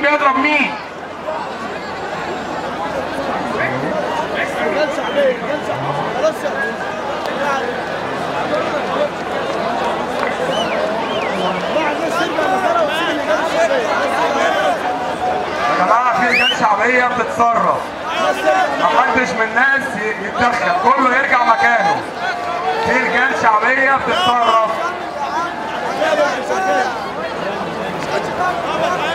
بيضرب مين يا جماعه في رجال شعبيه بتتصرف محدش من الناس ي- يتدخل كله يرجع مكانه في رجال شعبيه بتتصرف